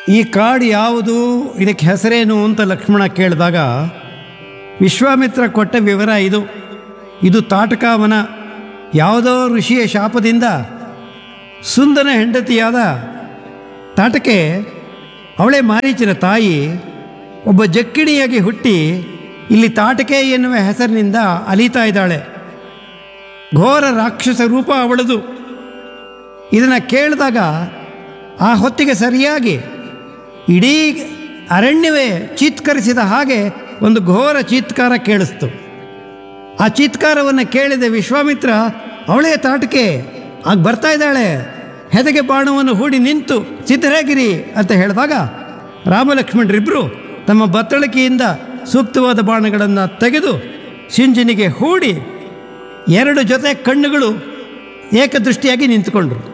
ಈ ಕಾಡು ಯಾವುದು ಇದಕ್ಕೆ ಹೆಸರೇನು ಅಂತ ಲಕ್ಷ್ಮಣ ಕೇಳಿದಾಗ ವಿಶ್ವಾಮಿತ್ರ ಕೊಟ್ಟ ವಿವರ ಇದು ಇದು ತಾಟಕಾವನ ಯಾವುದೋ ಋಷಿಯ ಶಾಪದಿಂದ ಸುಂದನ ಹೆಂಡತಿಯಾದ ತಾಟಕೆ ಅವಳೇ ಮಾರೀಚನ ತಾಯಿ ಒಬ್ಬ ಜಕ್ಕಿಣಿಯಾಗಿ ಹುಟ್ಟಿ ಇಲ್ಲಿ ತಾಟಕೆ ಎನ್ನುವ ಹೆಸರಿನಿಂದ ಅಲೀತಾ ಇದ್ದಾಳೆ ಘೋರ ರಾಕ್ಷಸ ರೂಪ ಅವಳದು ಇದನ್ನು ಕೇಳಿದಾಗ ಆ ಹೊತ್ತಿಗೆ ಸರಿಯಾಗಿ ಇಡೀ ಅರಣ್ಯವೇ ಚೀತ್ಕರಿಸಿದ ಹಾಗೆ ಒಂದು ಘೋರ ಚೀತ್ಕಾರ ಕೇಳಿಸ್ತು ಆ ಚೀತ್ಕಾರವನ್ನು ಕೇಳಿದ ವಿಶ್ವಾಮಿತ್ರ ಅವಳೇ ತಾಟಕೆ ಆಗ ಬರ್ತಾ ಇದ್ದಾಳೆ ಹೆದಗೆ ಬಾಣವನ್ನು ಹೂಡಿ ನಿಂತು ಸಿದ್ಧರಾಗಿರಿ ಅಂತ ಹೇಳಿದಾಗ ರಾಮಲಕ್ಷ್ಮಣರಿಬ್ಬರು ತಮ್ಮ ಬತ್ತಳಿಕೆಯಿಂದ ಸೂಕ್ತವಾದ ಬಾಣಗಳನ್ನು ತೆಗೆದು ಸಿಂಜನಿಗೆ ಹೂಡಿ ಎರಡು ಜೊತೆ ಕಣ್ಣುಗಳು ಏಕದೃಷ್ಟಿಯಾಗಿ ನಿಂತುಕೊಂಡ್ರು